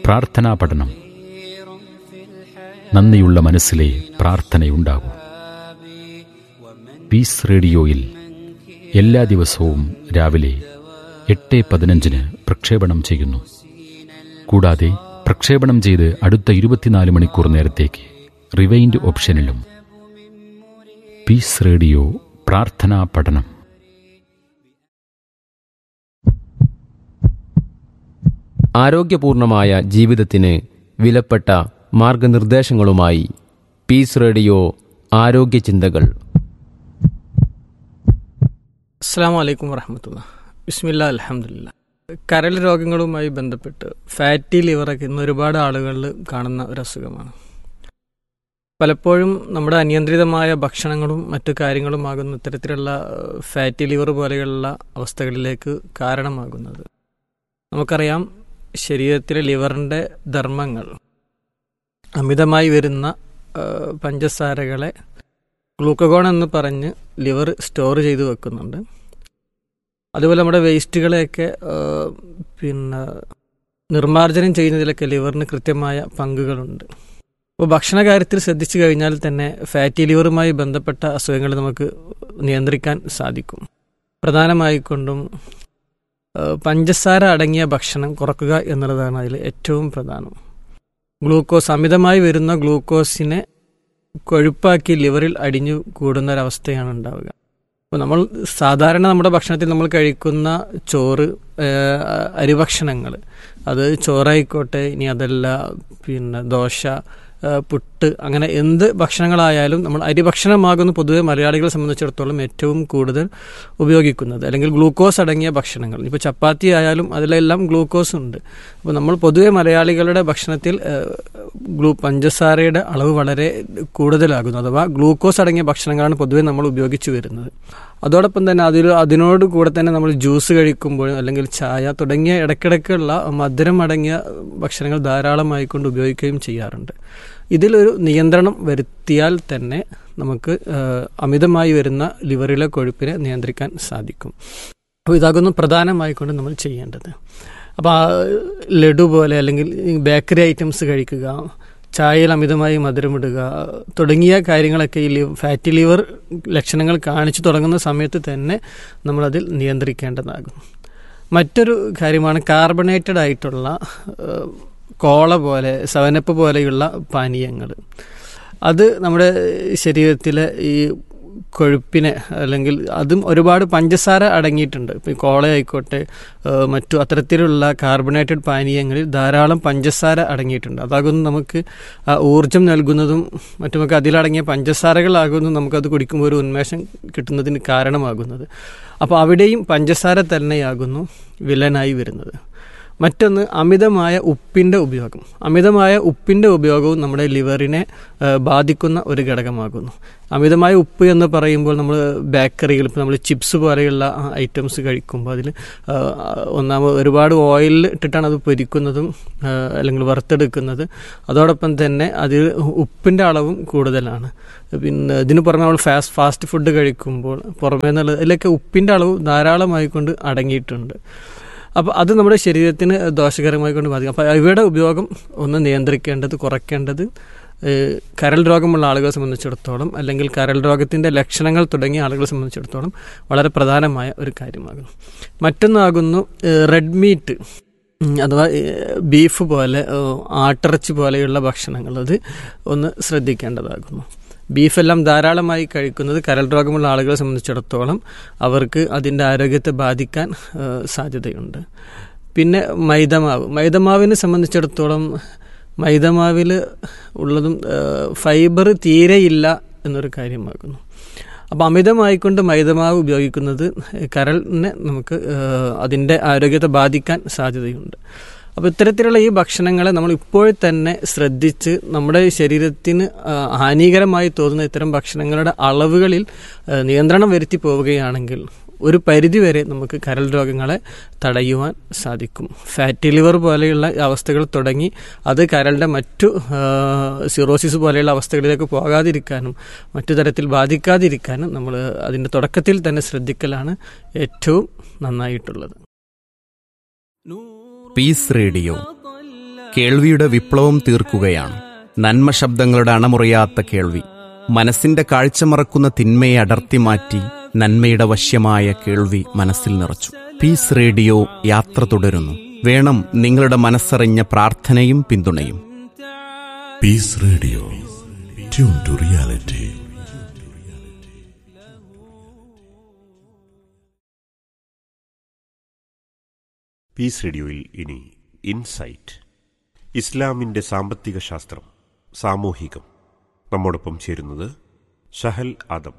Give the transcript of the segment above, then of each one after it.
പ്രാർത്ഥനാ പഠനം നന്ദിയുള്ള മനസ്സിലെ പ്രാർത്ഥനയുണ്ടാകൂ പീസ് റേഡിയോയിൽ എല്ലാ ദിവസവും രാവിലെ എട്ട് പതിനഞ്ചിന് പ്രക്ഷേപണം ചെയ്യുന്നു കൂടാതെ പ്രക്ഷേപണം ചെയ്ത് അടുത്ത ഇരുപത്തിനാല് മണിക്കൂർ നേരത്തേക്ക് റിവൈൻഡ് ഓപ്ഷനിലും പീസ് റേഡിയോ പ്രാർത്ഥനാ പഠനം ആരോഗ്യപൂർണമായ ജീവിതത്തിന് വിലപ്പെട്ട മാർഗനിർദ്ദേശങ്ങളുമായി പീസ് റേഡിയോ ആരോഗ്യ ചിന്തകൾ അസ്സാം വലൈക്കും വറഹമത്തുള്ള ബിസ്മില്ല അലഹമില്ല കരൾ രോഗങ്ങളുമായി ബന്ധപ്പെട്ട് ഫാറ്റി ലിവറൊക്കെ ഇന്ന് ഒരുപാട് ആളുകളിൽ കാണുന്ന ഒരു അസുഖമാണ് പലപ്പോഴും നമ്മുടെ അനിയന്ത്രിതമായ ഭക്ഷണങ്ങളും മറ്റു കാര്യങ്ങളുമാകുന്ന ഇത്തരത്തിലുള്ള ഫാറ്റി ലിവർ പോലെയുള്ള അവസ്ഥകളിലേക്ക് കാരണമാകുന്നത് നമുക്കറിയാം ശരീരത്തിലെ ലിവറിൻ്റെ ധർമ്മങ്ങൾ അമിതമായി വരുന്ന പഞ്ചസാരകളെ ഗ്ലൂക്കഗോൺ എന്ന് പറഞ്ഞ് ലിവർ സ്റ്റോർ ചെയ്ത് വെക്കുന്നുണ്ട് അതുപോലെ നമ്മുടെ വേസ്റ്റുകളെയൊക്കെ പിന്നെ നിർമ്മാർജ്ജനം ചെയ്യുന്നതിലൊക്കെ ലിവറിന് കൃത്യമായ പങ്കുകളുണ്ട് അപ്പോൾ ഭക്ഷണ കാര്യത്തിൽ ശ്രദ്ധിച്ചു കഴിഞ്ഞാൽ തന്നെ ഫാറ്റി ലിവറുമായി ബന്ധപ്പെട്ട അസുഖങ്ങൾ നമുക്ക് നിയന്ത്രിക്കാൻ സാധിക്കും പ്രധാനമായിക്കൊണ്ടും പഞ്ചസാര അടങ്ങിയ ഭക്ഷണം കുറക്കുക എന്നുള്ളതാണ് അതിൽ ഏറ്റവും പ്രധാനം ഗ്ലൂക്കോസ് അമിതമായി വരുന്ന ഗ്ലൂക്കോസിനെ കൊഴുപ്പാക്കി ലിവറിൽ അടിഞ്ഞു കൂടുന്ന ഒരവസ്ഥയാണ് ഉണ്ടാവുക അപ്പോൾ നമ്മൾ സാധാരണ നമ്മുടെ ഭക്ഷണത്തിൽ നമ്മൾ കഴിക്കുന്ന ചോറ് അരിഭക്ഷണങ്ങൾ അത് ചോറായിക്കോട്ടെ ഇനി അതല്ല പിന്നെ ദോശ പുട്ട് അങ്ങനെ എന്ത് ഭക്ഷണങ്ങളായാലും നമ്മൾ അരിഭക്ഷണമാകുന്ന പൊതുവെ മലയാളികളെ സംബന്ധിച്ചിടത്തോളം ഏറ്റവും കൂടുതൽ ഉപയോഗിക്കുന്നത് അല്ലെങ്കിൽ ഗ്ലൂക്കോസ് അടങ്ങിയ ഭക്ഷണങ്ങൾ ഇപ്പോൾ ചപ്പാത്തി ആയാലും അതിലെല്ലാം ഗ്ലൂക്കോസ് ഉണ്ട് അപ്പോൾ നമ്മൾ പൊതുവെ മലയാളികളുടെ ഭക്ഷണത്തിൽ ഗ്ലൂ പഞ്ചസാരയുടെ അളവ് വളരെ കൂടുതലാകുന്നു അഥവാ ഗ്ലൂക്കോസ് അടങ്ങിയ ഭക്ഷണങ്ങളാണ് പൊതുവെ നമ്മൾ ഉപയോഗിച്ചു വരുന്നത് അതോടൊപ്പം തന്നെ അതിൽ അതിനോട് കൂടെ തന്നെ നമ്മൾ ജ്യൂസ് കഴിക്കുമ്പോഴും അല്ലെങ്കിൽ ചായ തുടങ്ങിയ ഇടയ്ക്കിടയ്ക്കുള്ള മധുരം അടങ്ങിയ ഭക്ഷണങ്ങൾ ധാരാളമായി കൊണ്ട് ഉപയോഗിക്കുകയും ചെയ്യാറുണ്ട് ഇതിലൊരു നിയന്ത്രണം വരുത്തിയാൽ തന്നെ നമുക്ക് അമിതമായി വരുന്ന ലിവറിലെ കൊഴുപ്പിനെ നിയന്ത്രിക്കാൻ സാധിക്കും അപ്പോൾ ഇതാകുന്നു പ്രധാനമായിക്കൊണ്ട് നമ്മൾ ചെയ്യേണ്ടത് അപ്പോൾ ലഡു പോലെ അല്ലെങ്കിൽ ബേക്കറി ഐറ്റംസ് കഴിക്കുക ചായയിൽ അമിതമായി മധുരമിടുക തുടങ്ങിയ കാര്യങ്ങളൊക്കെ ഈ ഫാറ്റി ലിവർ ലക്ഷണങ്ങൾ കാണിച്ചു തുടങ്ങുന്ന സമയത്ത് തന്നെ നമ്മളതിൽ നിയന്ത്രിക്കേണ്ടതാകും മറ്റൊരു കാര്യമാണ് കാർബണേറ്റഡ് ആയിട്ടുള്ള കോള പോലെ സെവനപ്പ് പോലെയുള്ള പാനീയങ്ങൾ അത് നമ്മുടെ ശരീരത്തിലെ ഈ കൊഴുപ്പിനെ അല്ലെങ്കിൽ അതും ഒരുപാട് പഞ്ചസാര അടങ്ങിയിട്ടുണ്ട് ഇപ്പോൾ കോള ആയിക്കോട്ടെ മറ്റു അത്തരത്തിലുള്ള കാർബണേറ്റഡ് പാനീയങ്ങളിൽ ധാരാളം പഞ്ചസാര അടങ്ങിയിട്ടുണ്ട് അതാകുന്നു നമുക്ക് ഊർജം നൽകുന്നതും മറ്റുമൊക്കെ അതിലടങ്ങിയ പഞ്ചസാരകളാകുന്നു നമുക്കത് കുടിക്കുമ്പോൾ ഒരു ഉന്മേഷം കിട്ടുന്നതിന് കാരണമാകുന്നത് അപ്പോൾ അവിടെയും പഞ്ചസാര തന്നെയാകുന്നു വില്ലനായി വരുന്നത് മറ്റൊന്ന് അമിതമായ ഉപ്പിൻ്റെ ഉപയോഗം അമിതമായ ഉപ്പിൻ്റെ ഉപയോഗവും നമ്മുടെ ലിവറിനെ ബാധിക്കുന്ന ഒരു ഘടകമാകുന്നു അമിതമായ ഉപ്പ് എന്ന് പറയുമ്പോൾ നമ്മൾ ബേക്കറികൾ ഇപ്പോൾ നമ്മൾ ചിപ്സ് പോലെയുള്ള ഐറ്റംസ് കഴിക്കുമ്പോൾ അതിൽ ഒന്നാമത് ഒരുപാട് ഓയിലിൽ ഇട്ടിട്ടാണ് അത് പൊരിക്കുന്നതും അല്ലെങ്കിൽ വറുത്തെടുക്കുന്നത് അതോടൊപ്പം തന്നെ അതിൽ ഉപ്പിൻ്റെ അളവും കൂടുതലാണ് പിന്നെ ഇതിന് പുറമെ നമ്മൾ ഫാസ്റ്റ് ഫാസ്റ്റ് ഫുഡ് കഴിക്കുമ്പോൾ പുറമേ നിന്നുള്ളത് അതിലൊക്കെ ഉപ്പിൻ്റെ അളവ് ധാരാളമായി കൊണ്ട് അടങ്ങിയിട്ടുണ്ട് അപ്പോൾ അത് നമ്മുടെ ശരീരത്തിന് ദോഷകരമായി കൊണ്ട് ബാധിക്കും അപ്പോൾ ഇവയുടെ ഉപയോഗം ഒന്ന് നിയന്ത്രിക്കേണ്ടത് കുറയ്ക്കേണ്ടത് കരൾ രോഗമുള്ള ആളുകളെ സംബന്ധിച്ചിടത്തോളം അല്ലെങ്കിൽ കരൾ രോഗത്തിൻ്റെ ലക്ഷണങ്ങൾ തുടങ്ങിയ ആളുകളെ സംബന്ധിച്ചിടത്തോളം വളരെ പ്രധാനമായ ഒരു കാര്യമാകുന്നു മറ്റൊന്നാകുന്നു റെഡ് മീറ്റ് അഥവാ ബീഫ് പോലെ ആട്ടിറച്ചി പോലെയുള്ള ഭക്ഷണങ്ങൾ അത് ഒന്ന് ശ്രദ്ധിക്കേണ്ടതാകുന്നു ബീഫെല്ലാം ധാരാളമായി കഴിക്കുന്നത് കരൾ രോഗമുള്ള ആളുകളെ സംബന്ധിച്ചിടത്തോളം അവർക്ക് അതിൻ്റെ ആരോഗ്യത്തെ ബാധിക്കാൻ സാധ്യതയുണ്ട് പിന്നെ മൈദമാവ് മൈദമാവിനെ സംബന്ധിച്ചിടത്തോളം മൈദമാവിൽ ഉള്ളതും ഫൈബർ തീരെയില്ല എന്നൊരു കാര്യമാകുന്നു അപ്പോൾ അമിതമായിക്കൊണ്ട് മൈദമാവ് ഉപയോഗിക്കുന്നത് കരളിനെ നമുക്ക് അതിൻ്റെ ആരോഗ്യത്തെ ബാധിക്കാൻ സാധ്യതയുണ്ട് അപ്പോൾ ഇത്തരത്തിലുള്ള ഈ ഭക്ഷണങ്ങളെ നമ്മൾ ഇപ്പോൾ തന്നെ ശ്രദ്ധിച്ച് നമ്മുടെ ശരീരത്തിന് ഹാനികരമായി തോന്നുന്ന ഇത്തരം ഭക്ഷണങ്ങളുടെ അളവുകളിൽ നിയന്ത്രണം വരുത്തി പോവുകയാണെങ്കിൽ ഒരു പരിധിവരെ നമുക്ക് കരൾ രോഗങ്ങളെ തടയുവാൻ സാധിക്കും ഫാറ്റി ലിവർ പോലെയുള്ള അവസ്ഥകൾ തുടങ്ങി അത് കരളിൻ്റെ മറ്റു സിറോസിസ് പോലെയുള്ള അവസ്ഥകളിലേക്ക് പോകാതിരിക്കാനും മറ്റു തരത്തിൽ ബാധിക്കാതിരിക്കാനും നമ്മൾ അതിൻ്റെ തുടക്കത്തിൽ തന്നെ ശ്രദ്ധിക്കലാണ് ഏറ്റവും നന്നായിട്ടുള്ളത് പീസ് റേഡിയോ കേൾവിയുടെ വിപ്ലവം തീർക്കുകയാണ് നന്മ ശബ്ദങ്ങളുടെ അണമുറിയാത്ത കേൾവി മനസ്സിന്റെ കാഴ്ച മറക്കുന്ന തിന്മയെ അടർത്തി മാറ്റി നന്മയുടെ വശ്യമായ കേൾവി മനസ്സിൽ നിറച്ചു പീസ് റേഡിയോ യാത്ര തുടരുന്നു വേണം നിങ്ങളുടെ മനസ്സറിഞ്ഞ പ്രാർത്ഥനയും പിന്തുണയും Peace Radio. Tune to reality. Peace റേഡിയോയിൽ ഇനി ഇൻസൈറ്റ് ഇസ്ലാമിൻ്റെ സാമ്പത്തിക ശാസ്ത്രം സാമൂഹികം നമ്മോടൊപ്പം ചേരുന്നത് ഷഹൽ ആദം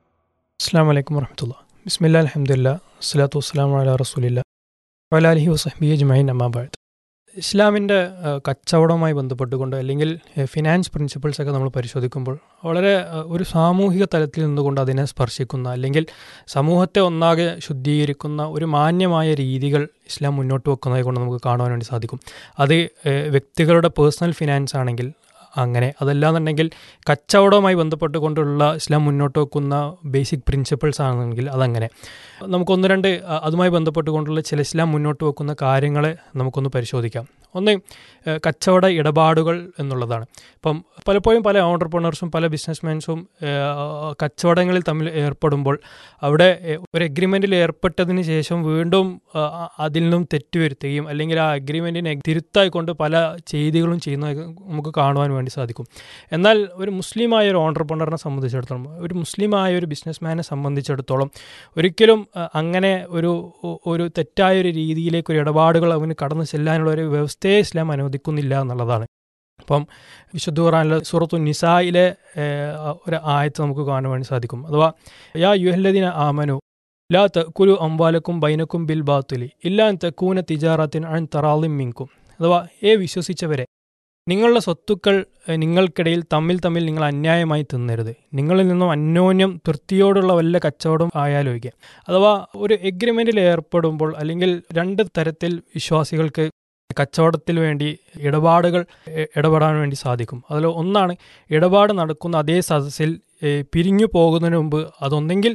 അസ്സാം വലൈക്കും വർഹമത്തുള്ള ബിസ്മില്ല അലഹമുല്ല അസ്സലാത്തു വസ്സലാം അല റസൂലില്ല വലാലിഹി വസഹബി അജ്മൈൻ അമ്മാബാദ് ഇസ്ലാമിൻ്റെ ഏഹ്, കച്ചവടവുമായി ബന്ധപ്പെട്ടുകൊണ്ട് അല്ലെങ്കിൽ ഏഹ്, ഫിനാൻസ് പ്രിൻസിപ്പിൾസ് ഒക്കെ നമ്മൾ പരിശോധിക്കുമ്പോൾ വളരെ ഏഹ്, ഒരു സാമൂഹിക തലത്തിൽ നിന്നുകൊണ്ട് അതിനെ സ്പർശിക്കുന്ന അല്ലെങ്കിൽ സമൂഹത്തെ ഒന്നാകെ ശുദ്ധീകരിക്കുന്ന ഒരു മാന്യമായ രീതികൾ ഇസ്ലാം മുന്നോട്ട് വെക്കുന്നതായി കൊണ്ട് നമുക്ക് കാണുവാൻ വേണ്ടി സാധിക്കും അത് ഏഹ്, വ്യക്തികളുടെ പേഴ്സണൽ ഫിനാൻസ് ആണെങ്കിൽ അങ്ങനെ അതല്ലാന്നുണ്ടെങ്കിൽ കച്ചവടവുമായി ബന്ധപ്പെട്ടുകൊണ്ടുള്ള ഇസ്ലാം മുന്നോട്ട് വെക്കുന്ന ബേസിക് പ്രിൻസിപ്പിൾസ് ആണെങ്കിൽ അതങ്ങനെ നമുക്കൊന്ന് രണ്ട് അ- അതുമായി ബന്ധപ്പെട്ടുകൊണ്ടുള്ള ചില ഇസ്ലാം മുന്നോട്ട് വെക്കുന്ന കാര്യങ്ങളെ നമുക്കൊന്ന് പരിശോധിക്കാം ഒന്ന് ഏഹ്, കച്ചവട ഇടപാടുകൾ എന്നുള്ളതാണ് ഇപ്പം പലപ്പോഴും പല ഓണ്ടർപ്രണേഴ്സും പല ബിസിനസ്മാൻസും കച്ചവടങ്ങളിൽ തമ്മിൽ ഏർപ്പെടുമ്പോൾ അവിടെ ഏഹ്, ഒരു എഗ്രിമെൻറ്റിൽ ഏർപ്പെട്ടതിന് ശേഷം വീണ്ടും ആ, ആ, അതിൽ നിന്നും തെറ്റുവരുത്തുകയും അല്ലെങ്കിൽ ആ അഗ്രിമെൻറ്റിനെ തിരുത്തായിക്കൊണ്ട് പല ചെയ്തികളും ചെയ്യുന്നത് നമുക്ക് കാണുവാൻ വേണ്ടി സാധിക്കും എന്നാൽ ഒരു മുസ്ലിമായ ഒരു ഓണ്ടർപ്രണറിനെ സംബന്ധിച്ചിടത്തോളം ഒരു മുസ്ലിമായ ഒരു ബിസിനസ്മാനെ സംബന്ധിച്ചിടത്തോളം ഒരിക്കലും ആ, അങ്ങനെ ഒരു ഒ- ഒരു തെറ്റായ ഒരു രീതിയിലേക്ക് ഒരു ഇടപാടുകൾ അവന് കടന്നു ചെല്ലാനുള്ള ഒരു വ്യവസ്ഥയെ ഇസ്ലാം അനുവദിക്കുന്നില്ല എന്നുള്ളതാണ് അപ്പം വിശുദ്ധ ഖുറാനിലെ സൂറത്തു നിസായിലെ ഏഹ്, ഒരു ആയത്ത് നമുക്ക് കാണാൻ വേണ്ടി സാധിക്കും അഥവാ യാ യുഹല്ലദീന ആമനു ലാ തക്കുലു അംവാലക്കും ബൈനക്കും ബിൽ ബാത്തുലി ഇല്ലാൻ തെക്കൂന തിജാറത്തിൻ അൺ തറാലിം മിങ്കും അഥവാ ഏ വിശ്വസിച്ചവരെ നിങ്ങളുടെ സ്വത്തുക്കൾ ഏഹ്, നിങ്ങൾക്കിടയിൽ തമ്മിൽ തമ്മിൽ നിങ്ങൾ അന്യായമായി തിന്നരുത് നിങ്ങളിൽ നിന്നും അന്യോന്യം തൃപ്തിയോടുള്ള വല്ല കച്ചവടം ആയാലോചിക്കുക അഥവാ ഒരു എഗ്രിമെൻറ്റിൽ ഏർപ്പെടുമ്പോൾ അല്ലെങ്കിൽ രണ്ട് തരത്തിൽ വിശ്വാസികൾക്ക് കച്ചവടത്തിൽ വേണ്ടി ഇടപാടുകൾ എ- ഇടപെടാൻ വേണ്ടി സാധിക്കും അതിൽ ഒന്നാണ് ഇടപാട് നടക്കുന്ന അതേ സദസ്സിൽ ഏഹ്, പിരിഞ്ഞു പോകുന്നതിന് മുമ്പ് അതൊന്നെങ്കിൽ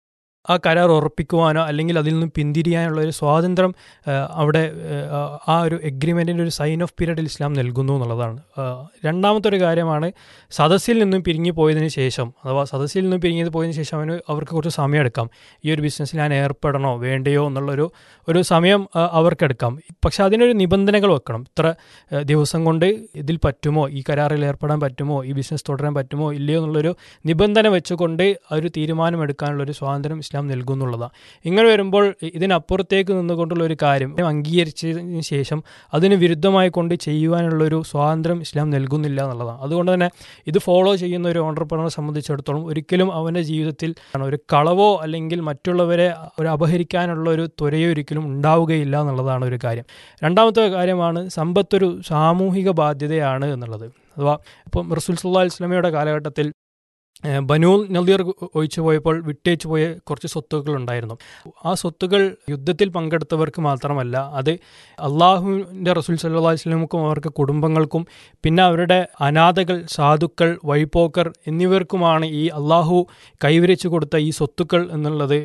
ആ കരാർ ഉറപ്പിക്കുവാനോ അല്ലെങ്കിൽ അതിൽ നിന്നും പിന്തിരിയാനുള്ള ഒരു സ്വാതന്ത്ര്യം ഏഹ്, അവിടെ ഏഹ്, ആ ഒരു എഗ്രിമെൻറ്റിൻ്റെ ഒരു സൈൻ ഓഫ് പീരീഡിൽ ഇസ്ലാം നൽകുന്നു എന്നുള്ളതാണ് ഏഹ്, രണ്ടാമത്തെ ഒരു കാര്യമാണ് സദസ്സിൽ നിന്നും പിരിഞ്ഞു പോയതിന് ശേഷം അഥവാ സദസ്സിൽ നിന്നും പിരിഞ്ഞു പോയതിന് ശേഷം അവന് അവർക്ക് കുറച്ച് സമയം എടുക്കാം ഈ ഒരു ബിസിനസ്സിൽ ഞാൻ ഏർപ്പെടണോ വേണ്ടയോ എന്നുള്ളൊരു ഒരു സമയം ആ, അവർക്കെടുക്കാം പക്ഷെ അതിനൊരു നിബന്ധനകൾ വെക്കണം ഇത്ര ഏഹ്, ദിവസം കൊണ്ട് ഇതിൽ പറ്റുമോ ഈ കരാറിൽ ഏർപ്പെടാൻ പറ്റുമോ ഈ ബിസിനസ് തുടരാൻ പറ്റുമോ ഇല്ലയോ എന്നുള്ളൊരു നിബന്ധന വെച്ചുകൊണ്ട് ആ ഒരു തീരുമാനമെടുക്കാനുള്ള ഒരു സ്വാതന്ത്ര്യം ഇസ്ലാം നൽകുന്നുള്ളതാണ് ഇങ്ങനെ വരുമ്പോൾ ഇ- ഇതിനപ്പുറത്തേക്ക് നിന്നുകൊണ്ടുള്ള ഒരു കാര്യം അംഗീകരിച്ചതിന് ശേഷം അതിന് വിരുദ്ധമായി കൊണ്ട് ചെയ്യുവാനുള്ള ഒരു സ്വാതന്ത്ര്യം ഇസ്ലാം നൽകുന്നില്ല എന്നുള്ളതാണ് അതുകൊണ്ട് തന്നെ ഇത് ഫോളോ ചെയ്യുന്ന ഒരു ഓണ്ടർപ്രണറെ സംബന്ധിച്ചിടത്തോളം ഒരിക്കലും അവൻ്റെ ജീവിതത്തിൽ ഒരു കളവോ അല്ലെങ്കിൽ മറ്റുള്ളവരെ ഒരു അപഹരിക്കാനുള്ള ഒരു ത്വരയോ ഒരിക്കലും ഉണ്ടാവുകയില്ല എന്നുള്ളതാണ് ഒരു കാര്യം രണ്ടാമത്തെ കാര്യമാണ് സമ്പത്തൊരു സാമൂഹിക ബാധ്യതയാണ് എന്നുള്ളത് അഥവാ ഇപ്പം റസൂൽ സല്ലാ ഇസ്ലാമയുടെ കാലഘട്ടത്തിൽ ഏഹ്, ബനൂൽ നദീർ ഒഴിച്ചു പോയപ്പോൾ വിട്ടേച്ചു പോയ കുറച്ച് സ്വത്തുക്കൾ ഉണ്ടായിരുന്നു ആ സ്വത്തുകൾ യുദ്ധത്തിൽ പങ്കെടുത്തവർക്ക് മാത്രമല്ല അത് അള്ളാഹുവിൻ്റെ റസൂൽ സല്ലാ വസ്ലമുക്കും അവർക്ക് കുടുംബങ്ങൾക്കും പിന്നെ അവരുടെ അനാഥകൾ സാധുക്കൾ വഴിപോക്കർ എന്നിവർക്കുമാണ് ഈ അള്ളാഹു കൈവരിച്ചു കൊടുത്ത ഈ സ്വത്തുക്കൾ എന്നുള്ളത്